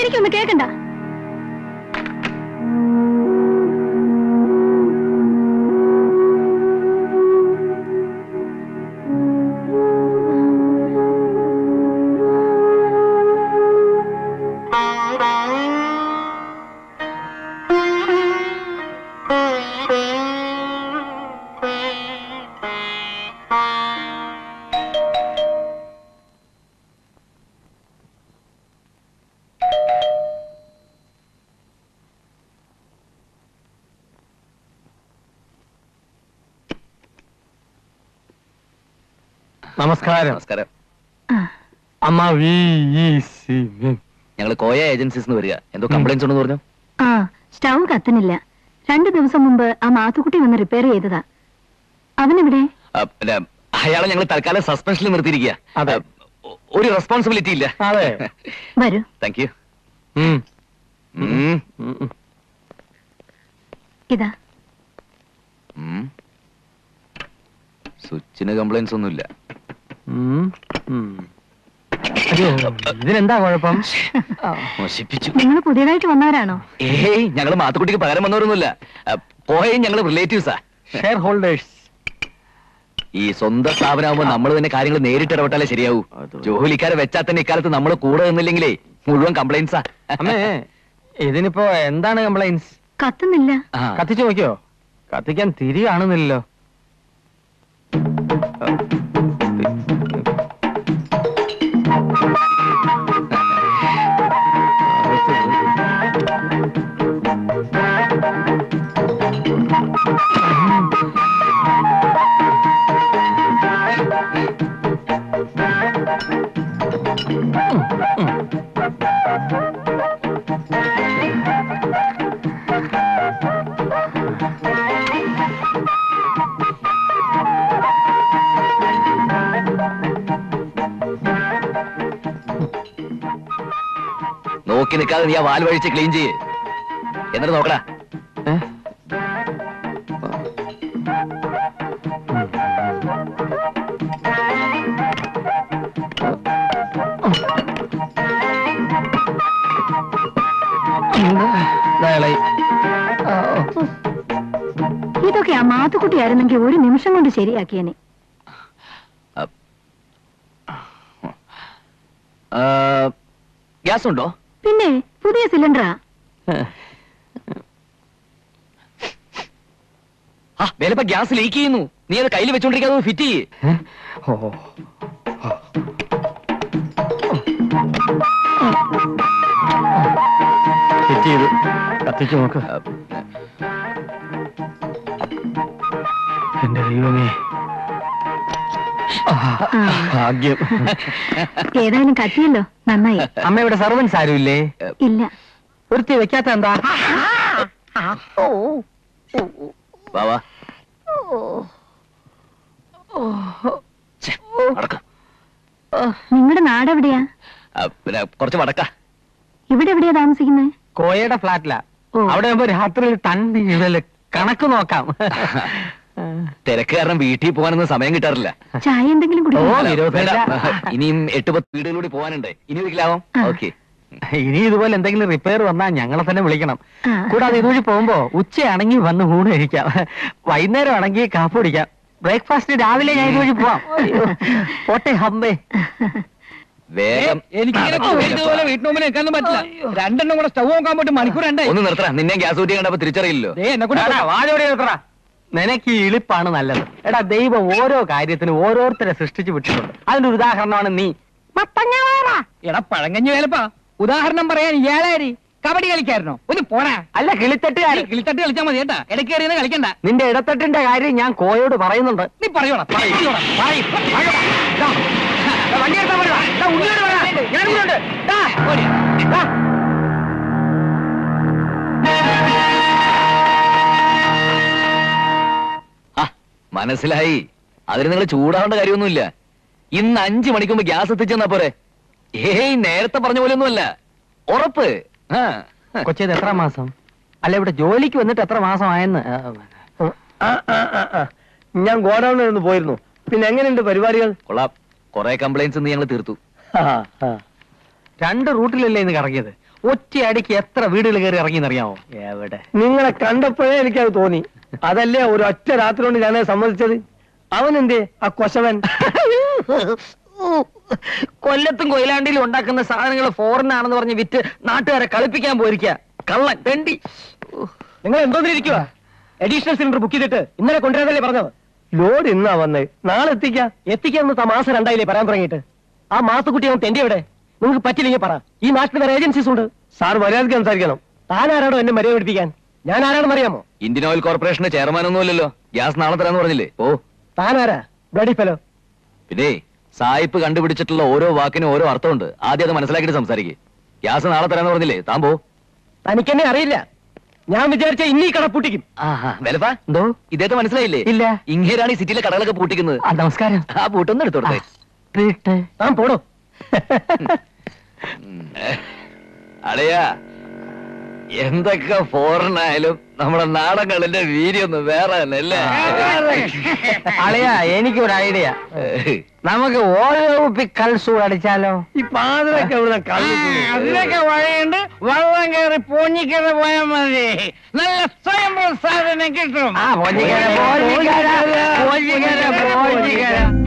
എനിക്കൊന്ന് കേക്കണ്ട നമസ്കാരം നമസ്കാരം അമ്മ വി ഇ സി ഞങ്ങൾ കോയ ഏജൻസീസ് വരിക എന്തോ കംപ്ലൈൻസ് ഉണ്ടെന്ന് പറഞ്ഞു ആ സ്റ്റൗ കത്തുന്നില്ല രണ്ടു ദിവസം മുമ്പ് ആ മാത്തുക്കുട്ടി വന്ന് റിപ്പയർ ചെയ്തതാ അവനെവിടെ ആ, പിന്നെ അയാളെ ഞങ്ങൾ തൽക്കാലം സസ്പെൻഷനിൽ നിർത്തിയിരിക്കുക അതെ. ആ, ഒരു റെസ്പോൺസിബിലിറ്റി ഇല്ല അതെ വരൂ താങ്ക് യു ഉം. ഉം. ഉം, ഉം. ഇതാ ഉം. സ്വിച്ചിന് കംപ്ലൈൻസ് ഒന്നുമില്ല ഉം, ഉം. അയ്യോ ഇതിനെന്താ കുഴപ്പം നശിപ്പിച്ചു നിങ്ങൾ പുതിയതായിട്ട് വന്നവരാണോ ഏയ് ഞങ്ങൾ മാത്തുക്കുട്ടിക്ക് പകരം വന്നവരൊന്നുമില്ല ആ, കോയയും ഞങ്ങൾ റിലേറ്റീവ്സാ ഷെയർ ഹോൾഡേഴ്സ് ഈ സ്വന്തം സ്ഥാപനമാകുമ്പോ നമ്മൾ തന്നെ കാര്യങ്ങൾ നേരിട്ട് ഇടപെട്ടാലേ ശരിയാവൂ ജോലിക്കാരെ വെച്ചാൽ തന്നെ ഇക്കാലത്ത് നമ്മൾ കൂടെ നിന്നില്ലെങ്കിലേ മുഴുവൻ കംപ്ലൈൻസാ അമ്മേ ഇതിനിപ്പോ എന്താണ് കംപ്ലൈൻസ് കത്തുന്നില്ല ആ. കത്തിച്ചു നോക്കിയോ കത്തിക്കാൻ തിരി കാണുന്നില്ലല്ലോ നോക്കി നിൽക്കാതെ നീ ആ വാൽ വഴിച്ച് ക്ലീൻ ചെയ്യ് എന്നിട്ട് നോക്കടാ ഏ? ദയളി. ആ, ഓ. ഇതൊക്കെ ആ മാത്തുക്കുട്ടി ആയിരുന്നെങ്കിൽ ഒരു നിമിഷം കൊണ്ട് ശരിയാക്കിയേനെ ഗ്യാസ് ഉണ്ടോ പിന്നെ പുതിയ സിലിണ്ടറാ ആ വേലപ്പ ഗ്യാസ് ലീക്ക് ചെയ്യുന്നു നീ അത് കയ്യിൽ വെച്ചോണ്ടിരിക്കാതെ ഫിറ്റ് ചെയ്യ് ഏ? ഓ ഫിറ്റ് ചെയ്തു കത്തിച്ചു നോക്ക് ആ, എന്റെ ദൈവമേ ആ, ഭാഗ്യം ഏതായാലും കത്തിയല്ലോ നന്നായി അമ്മ ഇവിടെ സർവൻസ് ആരുമില്ലേ ഇല്ല ഒരുത്തി വെക്കാത്ത എന്താ വാ വാ ഛെ, നടക്ക്. നിങ്ങളുടെ നാടെവിടെയാ ആ, പിന്നെ കുറച്ച് വടക്ക ഇവിടെ എവിടെയാ താമസിക്കുന്നത് കോയയുടെ ഫ്ലാറ്റിലാ ഓ. അവിടെ ആകുമ്പോ രാത്രിയിൽ തണ്ണി ഇടല് കണക്ക് നോക്കാം തിരക്ക് കാരണം വീട്ടിൽ പോകാനൊന്നും സമയം കിട്ടാറില്ല ചായ എന്തെങ്കിലും ഓ, കുടിക്കോ അല്ല, വിരോധമില്ല. വേണ്ട. ഇനിയും എട്ട് പത്ത് വീടുകളിലൂടെ പോകാനുണ്ട് ഇനി ഒരിക്കലാവും ആ. ഓക്കെ ഇനി ഇതുപോലെ എന്തെങ്കിലും റിപ്പയർ വന്നാൽ ഞങ്ങളെ തന്നെ വിളിക്കണം ആ. കൂടാതെ ഇതുവഴി പോകുമ്പോ ഉച്ചയാണെങ്കിൽ വന്ന് ഊണ് കഴിക്കാം വൈകുന്നേരം ആണെങ്കിൽ കാപ്പ് കുടിക്കാം ബ്രേക്ക്ഫാസ്റ്റ് രാവിലെ ഞാൻ ഇതുവഴി പോവാം അയ്യോ, പോട്ടെ ഹമ്പേ വേഗം എനിക്കിങ്ങനെ ഇതുപോലെ വീട്ടിന് മുമ്പിൽ നിൽക്കാനൊന്നും പറ്റില്ല രണ്ടെണ്ണം കൂടെ സ്റ്റവ് നോക്കാൻ പോയിട്ട് മണിക്കൂർ രണ്ടായി ഒന്ന് നിർത്തറ നിന്നെ ഗ്യാസ് ഊറ്റി കണ്ടപ്പോ തിരിച്ചറിയില്ലല്ലോ ദേ എന്നെ കൊണ്ട് എടാ, വാചോടി നിർത്തടാ. നിനക്ക് ഈ ഇളിപ്പാണ് നല്ലത് എടാ ദൈവം ഓരോ കാര്യത്തിനും ഓരോരുത്തരെ സൃഷ്ടിച്ചു വിട്ടിട്ടുണ്ട് അതിന്റെ ഒരു ഉദാഹരണമാണ് നീ മത്തങ്ങ വയറാ. എടാ പഴങ്കഞ്ഞു വേലപ്പാ ഉദാഹരണം പറയാൻ ഇയാളാരി കബഡി കളിക്കാരനോ ഒന്ന് പോടാ അല്ല കിളിത്തട്ടുകാരൻ കിളിത്തട്ട് കളിച്ചാൽ മതി കേട്ടാ ഇടയ്ക്ക് കയറിയെന്ന് കളിക്കണ്ട നിന്റെ ഇടത്തട്ടിന്റെ കാര്യം ഞാൻ കോയോട് പറയുന്നുണ്ട് നീ പറയോടാ പറയോടാ പറയ്, പറയടാ. ദാ, ദാ, വണ്ടി എടുത്താ പോരുവാ. ദാ, ഉള്ളിലോട്ട് വരാ. ഞാൻ ഇവിടുണ്ട്. ദാ, ദാ. ആ മനസ്സിലായി അതിന് നിങ്ങൾ ചൂടാവേണ്ട കാര്യമൊന്നുമില്ല ഇന്ന് അഞ്ചു മണിക്ക് മുമ്പ് ഗ്യാസ് എത്തിച്ചെന്നാ പോരെ ഏയ് നേരത്തെ പറഞ്ഞ പോലെ ഒന്നുമല്ല ഉറപ്പ് ആ. കൊച്ചേത് എത്ര മാസം അല്ല ഇവിടെ ജോലിക്ക് വന്നിട്ട് എത്ര മാസം ആയെന്ന് ഞാൻ ഗോഡൌണിൽ നിന്ന് പോയിരുന്നു പിന്നെ എങ്ങനെയുണ്ട് പരിപാടികൾ കൊള്ളാം കൊറേ കംപ്ലൈന്റ്സ് ഇന്ന് ഞങ്ങൾ തീർത്തു രണ്ട് റൂട്ടിലല്ലേ ഇന്ന് കറങ്ങിയത് ഒറ്റയടിക്ക് എത്ര വീടുകൾ കയറി ഇറങ്ങിയെന്നറിയാമോ എവിടെ നിങ്ങളെ കണ്ടപ്പോഴേ എനിക്കത് തോന്നി അതല്ലേ ഒരു ഒറ്റ രാത്രി കൊണ്ട് ഞാനത് സമ്മതിച്ചത് അവൻ എന്തേ ആ കൊശവൻ കൊല്ലത്തും കൊയിലാണ്ടിയിലും ഉണ്ടാക്കുന്ന സാധനങ്ങൾ ഫോറിൻ ആണെന്ന് പറഞ്ഞ് വിറ്റ് നാട്ടുകാരെ കളിപ്പിക്കാൻ പോയിരിക്കുക കള്ളൻ തെണ്ടി നിങ്ങൾ എന്തോന്നിരിക്കുക അഡീഷണൽ സിലിണ്ടർ ബുക്ക് ചെയ്തിട്ട് ഇന്നലെ കൊണ്ടുവരാതല്ലേ പറഞ്ഞത് ലോഡ് ഇന്നാ വന്നേ നാളെ എത്തിക്കാം എത്തിക്കാന്ന് മാസം രണ്ടായില്ലേ പറയാൻ തുടങ്ങിയിട്ട് ആ മാസക്കുട്ടി അവൻ തെന്റെ എവിടെ നിങ്ങൾക്ക് പറ്റില്ലെങ്കിൽ പറ ഈ നാട്ടിൽ വേറെ ഏജൻസീസ് ഉണ്ട് സാർ മര്യാദയ്ക്ക് സംസാരിക്കണം താൻ ആരാടോ എന്നെ മര്യാദ പഠിപ്പിക്കാൻ ഞാൻ ആരാണെന്ന് അറിയാമോ ഇന്ത്യൻ ഓയിൽ കോർപ്പറേഷന്റെ ചെയർമാൻ ഒന്നുമല്ലല്ലോ ഗ്യാസ് നാളെ തരാന്ന് പറഞ്ഞില്ലേ ഓ താൻ ആരാ ബ്ലഡി ഫെലോ പിന്നെ സായിപ്പ് കണ്ടുപിടിച്ചിട്ടുള്ള ഓരോ വാക്കിനും ഓരോ അർത്ഥമുണ്ട് ആദ്യം അത് മനസ്സിലാക്കിയിട്ട് സംസാരിക്കേ ഗ്യാസ് നാളെ തരാന്ന് പറഞ്ഞില്ലേ താൻ പോ തനിക്കെന്നെ അറിയില്ല ഞാൻ വിചാരിച്ച ഇന്നീ കട പൂട്ടിക്കും വിലപ്പ എന്തോ ഇദ്ദേഹത്തെ മനസ്സിലായില്ലേ ഇല്ല. ഇങ്ങേരാണ് ഈ സിറ്റിയിലെ കടകളൊക്കെ പൂട്ടിക്കുന്നത് ആ നമസ്കാരം ആ പൂട്ടൊന്നും എടുത്തോട്ടെ വീട്ട് താൻ പോടോ അടയാ എന്തൊക്കെ ഫോറിൻ ആയാലും നമ്മുടെ നാടകളിന്റെ വീര്യൊന്നും വേറെ തന്നെ അല്ലേ അളിയാ എനിക്കൊരു ഐഡിയ നമുക്ക് ഓരോ കുപ്പി കൽസൂ അടിച്ചാലോ ഈ പാതിരൊക്കെ എവിടെ അതിനൊക്കെ വഴിയുണ്ട് വെള്ളം കയറി പൊഞ്ഞിക്കര പോയാൽ മതി നല്ല സ്വയം സാധനം കിട്ടും ആ പോഞ്ഞിക്കര പോഞ്ഞിക്കര പോഞ്ഞിക്കര പോഞ്ഞിക്കര